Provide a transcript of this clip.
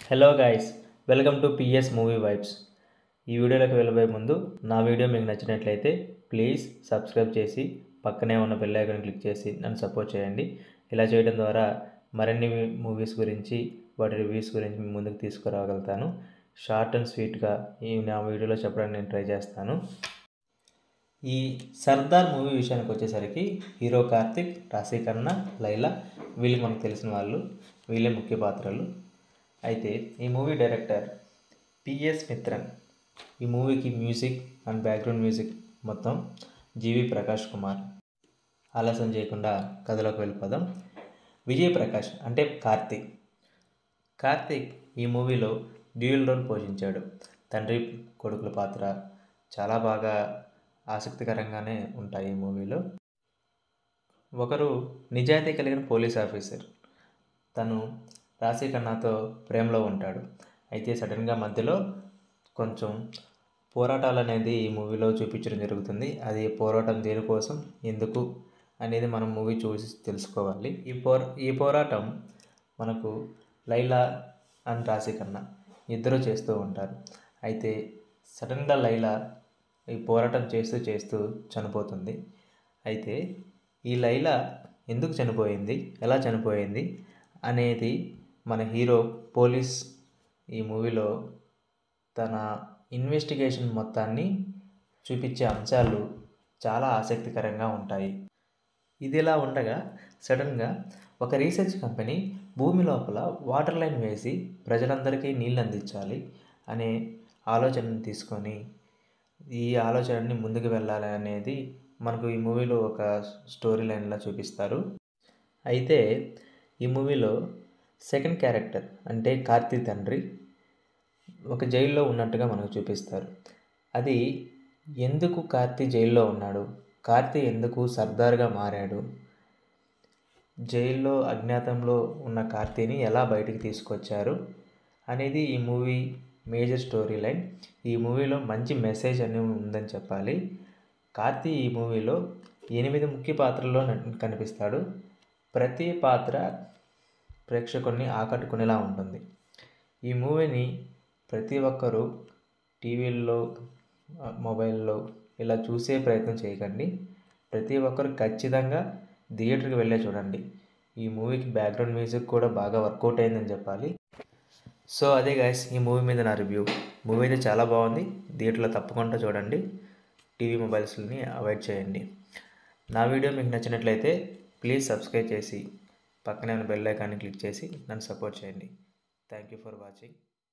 hello guys welcome to PS movie vibes ఈ వీడియోలోకి వెళ్ళబోయే ముందు నా వీడియో మీకు నచ్చినట్లయితే ప్లీజ్ సబ్స్క్రైబ్ చేసి పక్కనే ఉన్న బెల్ ఐకాన్ క్లిక్ చేసి నన్ను సపోర్ట్ చేయండి ఇలా చేయడం ద్వారా మరిన్ని మూవీస్ గురించి వాటి రివ్యూస్ గురించి మీ ముందుకు తీసుకురాగలుగుతాను షార్ట్ అండ్ స్వీట్గా ఈ నా వీడియోలో చెప్పడానికి నేను ట్రై చేస్తాను ఈ సర్దార్ మూవీ విషయానికి వచ్చేసరికి హీరో కార్తిక్ రాశి ఖన్నా లైలా వీళ్ళు మనకు తెలిసిన వాళ్ళు వీళ్ళే ముఖ్య పాత్రలు అయితే ఈ మూవీ డైరెక్టర్ పిఎస్ మిత్రన్ ఈ మూవీకి మ్యూజిక్ అండ్ బ్యాక్గ్రౌండ్ మ్యూజిక్ మొత్తం జీవి ప్రకాష్ కుమార్ ఆలస్యం చేయకుండా కథలోకి వెళ్ళిపోదాం విజయ్ ప్రకాష్ అంటే కార్తీక్ కార్తీక్ ఈ మూవీలో డ్యూయల్ రోల్ పోషించాడు తండ్రి కొడుకుల పాత్ర చాలా బాగా ఆసక్తికరంగానే ఉంటాయి ఈ మూవీలో ఒకరు నిజాయితీ కలిగిన పోలీస్ ఆఫీసర్ తను రాశి ఖన్నాతో ప్రేమలో ఉంటాడు అయితే సడన్గా మధ్యలో కొంచెం పోరాటాలు అనేది ఈ మూవీలో చూపించడం జరుగుతుంది అది పోరాటం దేనికోసం ఎందుకు అనేది మనం మూవీ చూసి తెలుసుకోవాలి ఈ పోర ఈ పోరాటం మనకు లైలా అండ్ రాశి ఖన్నా ఇద్దరు చేస్తూ ఉంటారు అయితే సడన్గా లైలా ఈ పోరాటం చేస్తూ చేస్తూ చనిపోతుంది అయితే ఈ లైలా ఎందుకు చనిపోయింది ఎలా చనిపోయింది అనేది మన హీరో పోలీస్ ఈ మూవీలో తన ఇన్వెస్టిగేషన్ మొత్తాన్ని చూపించే అంశాలు చాలా ఆసక్తికరంగా ఉంటాయి ఇది ఇలా ఉండగా సడన్గా ఒక రీసెర్చ్ కంపెనీ భూమి లోపల వాటర్ లైన్ వేసి ప్రజలందరికీ నీళ్ళు అందించాలి అనే ఆలోచనను తీసుకొని ఈ ఆలోచనని ముందుకు వెళ్ళాలి అనేది మనకు ఈ మూవీలో ఒక స్టోరీ లైన్లా చూపిస్తారు అయితే ఈ మూవీలో సెకండ్ క్యారెక్టర్ అంటే కార్తీ తండ్రి ఒక జైల్లో ఉన్నట్టుగా మనకు చూపిస్తారు అది ఎందుకు కార్తీ జైల్లో ఉన్నాడు కార్తీ ఎందుకు సర్దార్గా మారాడు జైల్లో అజ్ఞాతంలో ఉన్న కార్తీని ఎలా బయటికి తీసుకొచ్చారు అనేది ఈ మూవీ మేజర్ స్టోరీ లైన్ ఈ మూవీలో మంచి మెసేజ్ అని ఉందని చెప్పాలి కార్తీ ఈ మూవీలో ఎనిమిది ముఖ్య పాత్రల్లో కనిపిస్తాడు ప్రతి పాత్ర ప్రేక్షకుల్ని ఆకట్టుకునేలా ఉంటుంది ఈ మూవీని ప్రతి ఒక్కరూ టీవీల్లో మొబైల్లో ఇలా చూసే ప్రయత్నం చేయకండి ప్రతి ఒక్కరు ఖచ్చితంగా థియేటర్కి వెళ్ళే చూడండి ఈ మూవీకి బ్యాక్గ్రౌండ్ మ్యూజిక్ కూడా బాగా వర్కౌట్ అయిందని చెప్పాలి సో అదే గాయస్ ఈ మూవీ మీద నా రివ్యూ మూవీ అయితే చాలా బాగుంది థియేటర్లో తప్పకుండా చూడండి టీవీ మొబైల్స్ని అవాయిడ్ చేయండి నా వీడియో మీకు నచ్చినట్లయితే ప్లీజ్ సబ్స్క్రైబ్ చేసి పక్కనే ఉన్న బెల్ ఐకాన్ని క్లిక్ చేసి నన్ను సపోర్ట్ చేయండి థ్యాంక్ యూ ఫర్ వాచింగ్